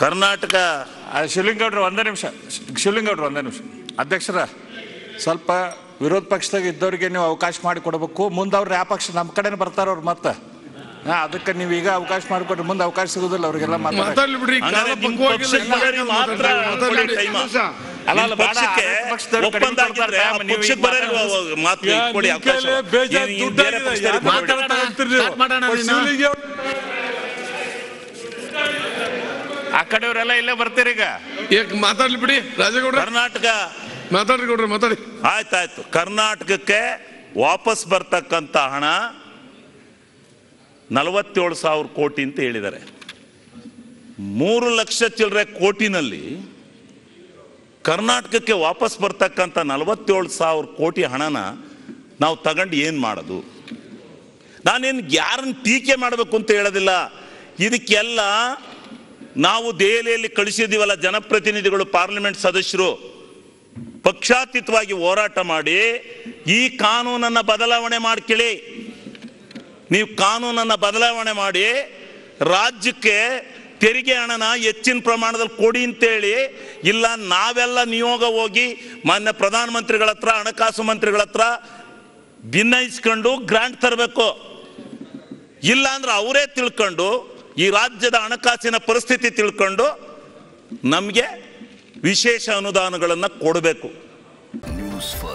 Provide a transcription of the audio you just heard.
ಕರ್ನಾಟಕ ಆ, ಶಿವಲಿಂಗೌಡ್ರು ಒಂದೇ ನಿಮಿಷ ಶಿವಲಿಂಗೌಡ್ರು ಒಂದೇ ನಿಮಿಷ ಅಧ್ಯಕ್ಷರ ಸ್ವಲ್ಪ ವಿರೋಧ ಪಕ್ಷದಾಗ ಇದ್ದವ್ರಿಗೆ ನೀವು ಅವಕಾಶ ಮಾಡಿ ಕೊಡಬೇಕು ಮುಂದೆ ಅವ್ರು ಯಾವ ಪಕ್ಷ ನಮ್ಮ ಕಡೆನೇ ಬರ್ತಾರ ಅವ್ರು ಮತ್ತೆ ಹಾ ಅದಕ್ಕೆ ನೀವು ಈಗ ಅವಕಾಶ ಮಾಡಿಕೊಟ್ರೆ ಮುಂದೆ ಅವಕಾಶ ಸಿಗೋದಿಲ್ಲ ಅವ್ರಿಗೆಲ್ಲ ಮಾತಾಡಕ್ಕೆ. ಮಾತಾಡ್ಲಿ ಬಿಡ್ರಿ ಹಂಗಾರೆ ಕಾಲ ನಿಮ್ ಪಕ್ವವಾಗಿಲ್ಲ. ಪಕ್ಷಕ್ಕೆ ಮಾತ್ರ ಮಾತಾಡ್ಲಿ. ಕೊಡಿ time. ಅಲ್ಲ, ಅಲ್ಲ, ನಿಮ್ ಬೇಡ, ಪಕ್ಷಕ್ಕೆ ಆಡಳಿತ ಪಕ್ಷದವ್ರು ಕಡಿಮೆ ಒಪ್ಪಂದ ಆಗಿದ್ರೆ ಆ ಕೊಡ್ತಾರೆ, ನೀವು ಪಕ್ಷಕ್ಕೆ ಈಗ ಬರೋರು ಮಾತಾಡೋದು. ಮಾತು ಯಾ, ಕೊಡಿ ನಿಮ್ ಅವಕಾಶ ಕೈಲೇ ಬೇಜಾನ್ ಇನ್ನು ದುಡ್ಡು ಬೇರೆ ಆಗಿದೆ, ಪಕ್ಷದವ್ರಿಗೆ ಯಾರು ಕೊಡ್ಬೇಡಿ. ಮಾತಾಡ್ತಾ ಇರ್ತೀರಿ ನೀವು? ಸ್ಟಾರ್ಟ್ ಮಾಡೋಣ ನೀನು. ಶಿವಲಿಂಗೌಡ್ರು ಆ ಕಡೆಯವರೆಲ್ಲ ಇಲ್ಲೇ ಬರ್ತೀರಿ ಈಗ ಏಕ್ ಮಾತಾಡ್ಲಿ ಬಿಡಿ ರಾಜೇಗೌಡ್ರ ಕರ್ನಾಟಕ ಮಾತಾಡ್ರಿ ಗೌಡ್ರ ಮಾತಾಡಿ ಆಯ್ತಾಯ್ತು ಕರ್ನಾಟಕಕ್ಕೆ ವಾಪಸ್ ಬರ್ತಕ್ಕಂಥ ಹಣ ನಲವತ್ತೇಳು ಸಾವಿರ ಕೋಟಿ ಅಂತ ಹೇಳಿದ್ದಾರೆ ಮೂರು ಲಕ್ಷ ಚಿಲ್ಲರೆ ಕೋಟಿನಲ್ಲಿ ಕರ್ನಾಟಕಕ್ಕೆ ವಾಪಸ್ ಬರ್ತಕ್ಕಂಥ ನಲವತ್ತೇಳು ಸಾವಿರ ಕೋಟಿ ಹಣನ ನಾವು ತಗೊಂಡು ಏನು ಮಾಡೋದು ನಾನೇನು ಯಾರನ್ನು ಟೀಕೆ ಮಾಡಬೇಕು ಅಂತ ಹೇಳೋದಿಲ್ಲ ಇದಕ್ಕೆಲ್ಲ ನಾವು ದೆಹಲಿಯಲ್ಲಿ ಕಳಿಸಿದ್ದೀವಲ್ಲ ಜನಪ್ರತಿನಿಧಿಗಳು ಪಾರ್ಲಿಮೆಂಟ್ ಸದಸ್ಯರು ಪಕ್ಷಾತೀತವಾಗಿ ಹೋರಾಟ ಮಾಡಿ ಈ ಕಾನೂನನ್ನ ಬದಲಾವಣೆ ಮಾಡ್ಕೊಳ್ಳಿ ನೀವು ಕಾನೂನನ್ನ ಬದಲಾವಣೆ ಮಾಡಿ ರಾಜ್ಯಕ್ಕೆ ತೆರಿಗೆ ಹಣನ ಹೆಚ್ಚಿನ ಪ್ರಮಾಣದಲ್ಲಿ ಕೊಡಿ ಅಂತೇಳಿ ಇಲ್ಲ ನಾವೆಲ್ಲ ನಿಯೋಗ ಹೋಗಿ ಮಾನ್ಯ ಪ್ರಧಾನಮಂತ್ರಿಗಳ ಹತ್ರ ಹಣಕಾಸು ಮಂತ್ರಿಗಳ ಹತ್ರ ಭಿನ್ನಯಿಸ್ಕೊಂಡು ಗ್ರಾಂಟ್ ತರಬೇಕು ಇಲ್ಲ ಅಂದ್ರೆ ಅವರೇ ತಿಳ್ಕೊಂಡು ಈ ರಾಜ್ಯದ ಹಣಕಾಸಿನ ಪರಿಸ್ಥಿತಿ ತಿಳ್ಕೊಂಡು ನಮಗೆ ವಿಶೇಷ ಅನುದಾನಗಳನ್ನು ಕೊಡಬೇಕು ನ್ಯೂಸ್ ಫಸ್ಟ್